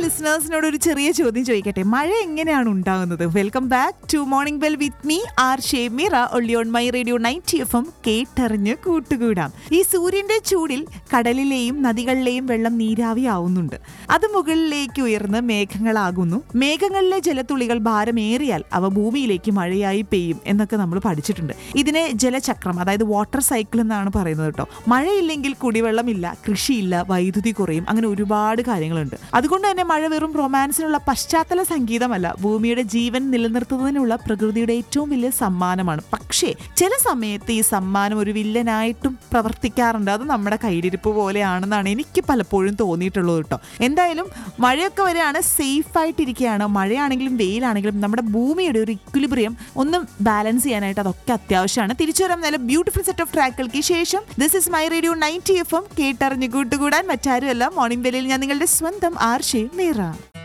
ലിസണേഴ്സിനോട് ഒരു ചെറിയ ചോദ്യം ചോദിക്കട്ടെ മഴ എങ്ങനെയാണ് ഉണ്ടാകുന്നത് welcome back to morning bell with me R Shemira ഒള്ളി on my radio ninety F M കേട്ടറിഞ്ഞ് കൂട്ടുകൂടാം ഈ സൂര്യന്റെ ചൂടിൽ കടലിലെയും നദികളിലെയും വെള്ളം നീരാവി ആവുന്നുണ്ട് അത് മുകളിലേക്ക് ഉയർന്ന് മേഘങ്ങളാകുന്നു മേഘങ്ങളിലെ ജലത്തുള്ളികൾ ഭാരമേറിയാൽ അവ ഭൂമിയിലേക്ക് മഴയായി പെയ്യും എന്നൊക്കെ നമ്മൾ പഠിച്ചിട്ടുണ്ട് ഇതിനെ ജലചക്രം അതായത് വാട്ടർ സൈക്കിൾ എന്നാണ് പറയുന്നത് കേട്ടോ മഴയില്ലെങ്കിൽ കുടിവെള്ളമില്ല കൃഷിയില്ല വൈദ്യുതി കുറയും അങ്ങനെ ഒരുപാട് കാര്യങ്ങളുണ്ട് അതുകൊണ്ട് തന്നെ മഴ വെറും റൊമാൻസിനുള്ള പശ്ചാത്തല സംഗീതമല്ല ഭൂമിയുടെ ജീവൻ നിലനിർത്തുന്നതിനുള്ള പ്രകൃതിയുടെ ഏറ്റവും വലിയ സമ്മാനമാണ് പക്ഷേ ചില സമയത്ത് ഈ സമ്മാനം ഒരു വില്ലനായിട്ടും പ്രവർത്തിക്കാറുണ്ട് അത് നമ്മുടെ കയ്യിലിരിപ്പ് പോലെയാണെന്നാണ് എനിക്ക് പലപ്പോഴും തോന്നിയിട്ടുള്ളത് കേട്ടോ എന്തായാലും മഴയൊക്കെ വരെയാണ് സേഫ് ആയിട്ടിരിക്കുകയാണ് മഴയാണെങ്കിലും വെയിലാണെങ്കിലും നമ്മുടെ ഭൂമിയുടെ ഒരു ഇക്വിലിബ്രിയം ഒന്ന് ബാലൻസ് ചെയ്യാനായിട്ട് അതൊക്കെ അത്യാവശ്യമാണ് തിരിച്ചു വരാം നല്ല ബ്യൂട്ടിഫുൾ സെറ്റ് ഓഫ് ട്രാക്കുകൾക്ക് ശേഷം this is my radio ninety F M കേട്ടറിഞ്ഞ് കൂട്ടുകൂടാൻ മറ്റാരുമല്ല മോർണിംഗ് ബെല്ലിൽ ഞാൻ നിങ്ങളുടെ സ്വന്തം ആർഷേ മീറ